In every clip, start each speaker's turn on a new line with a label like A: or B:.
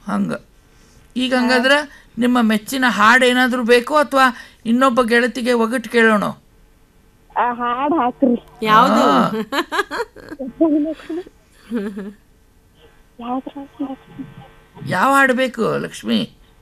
A: ಹಂಗೆ ಈಗ ಹಂಗಾದ್ರೆ ನಿಮ್ಮ ಮೆಚ್ಚಿನ ಹಾಡು ಏನಾದರೂ ಬೇಕೋ ಅಥವಾ ಇನ್ನೊಬ್ಬ ಗೆಳತಿಗೆ ಒಗಟ್ಟು ಕೇಳೋಣ
B: ಆ ಹಾಡ್ ಹಾಕ್ರಿ
C: ಯಾವುದು
B: ಯಾವ್ದ್ರ ಹಾಕ್ರಿ?
A: ಯಾವ ಹಾಡು ಬೇಕು ಲಕ್ಷ್ಮಿ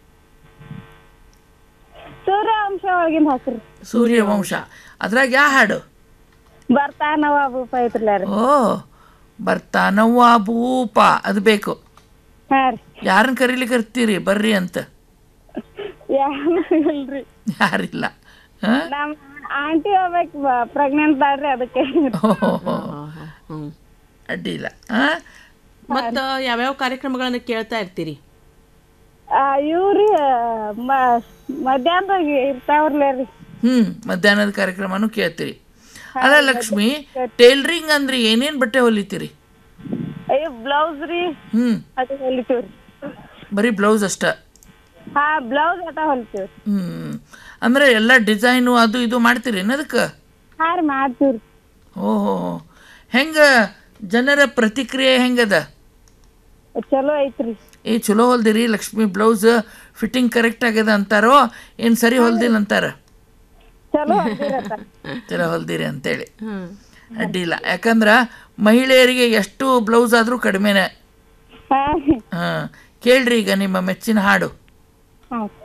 B: ಸೂರ್ಯವಂಶ ಒಳಗಿಂದ ಹಾಕ್ರಿ
A: ಸೂರ್ಯವಂಶ ಅದ್ರಾಗ ಯಾವ ಹಾಡು
B: ಬರ್ತಾನವ ಭೂಪ ಐತ್ರಲ್ಲ ರೀ
A: ಓ ಬರ್ತಾನವ್ವ ಭೂಪ ಅದು ಬೇಕು
B: ಹಾ ರೀ
A: ಯಾರನ್ನ ಕರೀಲಿಕ್ಕೆ ಕರ್ತೀರಿ ಬರ್ರಿ ಅಂತ
B: ಯಾರು ಇಲ್ರಿ
A: ಯಾರಿಲ್ಲ ಹಾಂ
B: ನಮ್ ಆಂಟಿ ಹೋಗ್ಬೇಕು ಪ್ರೆಗ್ನೆಂಟ್ ಬಾಡ್ರಿ ಅದಕ್ಕೆ
C: ಹ್ಮ್
A: ಅಡ್ಡಿಲ್ಲ ಹಾಂ
C: ಮತ್ತ ಯಾವ್ಯಾವ ಕಾರ್ಯಕ್ರಮಗಳನ್ನ ಕೇಳ್ತಾ ಇರ್ತೀರಿ
B: ಆ, ಇವ್ರಿ ಮ- ಮಧ್ಯಾಹ್ನದಾಗ ಇರ್ತಾವ್ರಲ್ಲ ರೀ
A: ಹ್ಞೂ ಮಧ್ಯಾಹ್ನದ ಕಾರ್ಯಕ್ರಮನೂ ಕೇಳ್ತೀರಿ ಅಲ್ಲ ಲಕ್ಷ್ಮಿ ಟೇಲ್ರಿಂಗ್ ಅಂದ್ರೆ ಏನೇನು ಬಟ್ಟೆ ಹೊಲಿತೀರಿ
B: ಅಯ್ಯೋ ಬ್ಲೌಸ್ ರೀ
A: ಹ್ಞೂ
B: ಅದು ಹೊಲಿತೀವ್ರಿ
A: ಬರೀ ಬ್ಲೌಸ್ ಅಷ್ಟ
B: ಹಾ ಬ್ಲೌಸ್ ಅಟ ಹೊಲಿತೀವ್ರಿ
A: ಹ್ಞೂ ಅಂದರೆ ಎಲ್ಲ ಡಿಸೈನು ಅದು ಇದು ಮಾಡ್ತೀರಿ ಅದಕ್ಕೆ
B: ಹಾ ರೀ ಮಾಡ್ತೀವ್ರಿ
A: ಓಹೋ ಹೆಂಗೆ ಜನರ ಪ್ರತಿಕ್ರಿಯೆ ಹೆಂಗದ
B: ಚಲೋ ಐತ್ರಿ
A: ಏ ಚಲೋ ಹೊಲ್ದಿರಿ ಲಕ್ಷ್ಮಿ ಬ್ಲೌಸ್ ಫಿಟ್ಟಿಂಗ್ ಕರೆಕ್ಟ್ ಆಗ್ಯದ ಅಂತಾರೋ ಏನು ಸರಿ ಹೊಲ್ದಿಲ್ಲ ಅಂತಾರ
B: ಚಲೋ ಹೊಲ್ದಿರತ್ತ
A: ಚಲೋ ಹೊಲ್ದಿರಿ ಅಂತೇಳಿ
C: ಹ್ಮ್
A: ಅಡ್ಡಿಲ್ಲ ಯಾಕಂದ್ರೆ ಮಹಿಳೆಯರಿಗೆ ಎಷ್ಟು ಬ್ಲೌಸ್ ಆದರೂ ಕಡಿಮೆನೇ
B: ಹಾ ರೀ
A: ಹಾಂ ಕೇಳ್ರಿ ಈಗ ನಿಮ್ಮ ಮೆಚ್ಚಿನ ಹಾಡು
B: ಆಯ್ತು